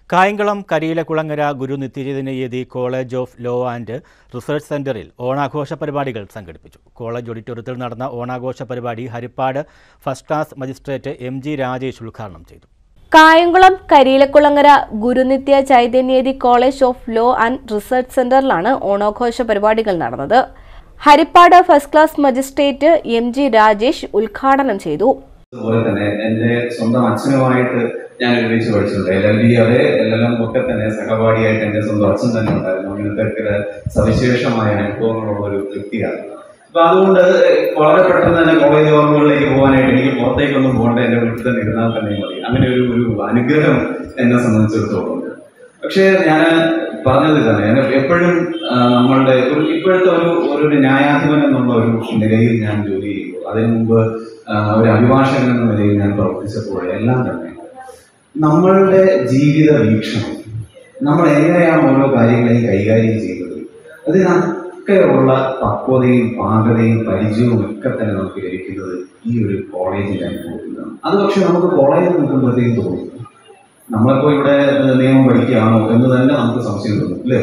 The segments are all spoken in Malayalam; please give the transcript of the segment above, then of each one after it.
Kayamkulam Kariyilakulangara Guru Nityachaitanyayati college of law and research സെന്ററിൽ ഓണാഘോഷ പരിപാടികൾ സംഘടിപ്പിച്ചു കോളേജ് ഓഡിറ്റോറിയത്തിൽ നടന്ന ഓണാഘോഷ പരിപാടി Haripad first class magistrate M G Rajesh ഉദ്ഘാടനം ചെയ്തു Kayamkulam Kariyilakulangara Gurunitya Chaitanyayati college of law and research സെന്ററിലാണ് ഓണാഘോഷ പരിപാടികൾ നടന്നത് Haripad first class magistrate M G Rajesh ഉദ്ഘാടനം ചെയ്തു അതുപോലെ തന്നെ എൻ്റെ സ്വന്തം അച്ഛനുമായിട്ട് ഞാൻ ഒരുമിച്ച് പഠിച്ചിട്ടുണ്ട് എൽ എൽ ബി അതെ എൽ എൽ എം ഒക്കെ തന്നെ സഹപാഠിയായിട്ട് എൻ്റെ സ്വന്തം അച്ഛൻ തന്നെ ഉണ്ടായിരുന്നു അങ്ങനത്തെ ഒക്കെ സവിശേഷമായ അനുഭവങ്ങളുള്ള ഒരു വ്യക്തിയാണ് അപ്പൊ അതുകൊണ്ട് വളരെ പെട്ടെന്ന് തന്നെ കോളേജ് ഓർമ്മകളിലേക്ക് പോകാനായിട്ട് എനിക്ക് പുറത്തേക്കൊന്നും പോകേണ്ട എൻ്റെ വീട്ടിൽ തന്നെ ഇരുന്നാൽ തന്നെ മതി അങ്ങനെ ഒരു ഒരു അനുഗ്രഹം എന്നെ സംബന്ധിച്ചിടത്തോളം ഉണ്ട് പക്ഷേ ഞാൻ പറഞ്ഞത് തന്നെ ഞാൻ എപ്പോഴും ആ, നമ്മളുടെ ഒരു ഇപ്പോഴത്തെ ഒരു ഒരു ന്യായാധിപൻ എന്നുള്ള ഒരു നിലയിൽ ഞാൻ ജോലി ചെയ്യുമ്പോൾ അതിനു മുമ്പ് ആ, ഒരു അഭിഭാഷകൻ എന്ന നിലയിൽ ഞാൻ പ്രവർത്തിച്ചപ്പോൾ എല്ലാം തന്നെ നമ്മളുടെ ജീവിത വീക്ഷണം നമ്മൾ എങ്ങനെയാണ് ഓരോ കാര്യങ്ങളെയും കൈകാര്യം ചെയ്യുന്നത് അതിനൊക്കെയുള്ള പക്വതയും പാകതയും പരിചയവും ഒക്കെ തന്നെ നമുക്ക് ലഭിക്കുന്നത് ഈ ഒരു കോളേജിൽ അനുഭവത്തിലാണ് അത് പക്ഷെ നമുക്ക് കോളേജിൽ നിൽക്കുമ്പോഴത്തേക്കും തോന്നും നമ്മളിപ്പോ ഇവിടെ ഏഹ്, നിയമം പഠിക്കുകയാണോ എന്ന് തന്നെ നമുക്ക് സംശയം തോന്നും അല്ലേ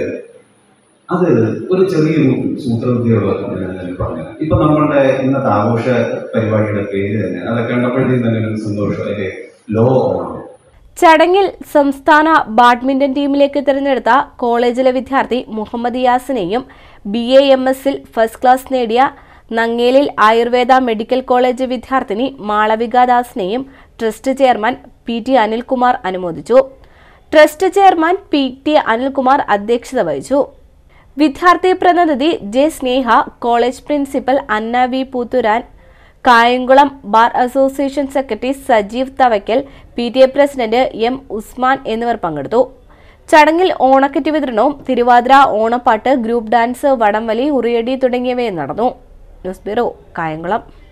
അത് ഒരു ചെറിയൊരു സൂത്രവിദ്യയോട് ഞാൻ പറഞ്ഞത് ഇപ്പൊ നമ്മളുടെ ഇന്നത്തെ ആഘോഷ പരിപാടിയുടെ പേര് തന്നെ അതൊക്കെ കണ്ടപ്പോഴത്തേക്കും തന്നെ ഒരു സന്തോഷം അല്ലെ ലോ ഓണം ചടങ്ങിൽ സംസ്ഥാന ബാഡ്മിന്റൺ ടീമിലേക്ക് തിരഞ്ഞെടുത്ത കോളേജിലെ വിദ്യാർത്ഥി മുഹമ്മദ് യാസിനെയും ബി എ എം എസിൽ ഫസ്റ്റ് ക്ലാസ് നേടിയ നങ്ങേലിൽ ആയുർവേദ മെഡിക്കൽ കോളേജ് വിദ്യാർത്ഥിനി മാളവിക ദാസിനെയും trust chairman P T Anilkumar അനുമോദിച്ചു trust chairman P T Anilkumar അധ്യക്ഷത വഹിച്ചു വിദ്യാർത്ഥി പ്രതിനിധി J Sneha college principal Anna V Poothuran Kayamkulam bar association secretary Sajeev Thavakkal P T A president M Usman എന്നിവർ പങ്കെടുത്തു ചടങ്ങിൽ ഓണക്കിറ്റ് വിതരണവും തിരുവാതിര ഓണപ്പാട്ട് ഗ്രൂപ്പ് ഡാൻസ് വടംവലി ഉറിയടി തുടങ്ങിയവയും നടന്നു ന്യൂസ് ബ്യൂറോ കായംകുളം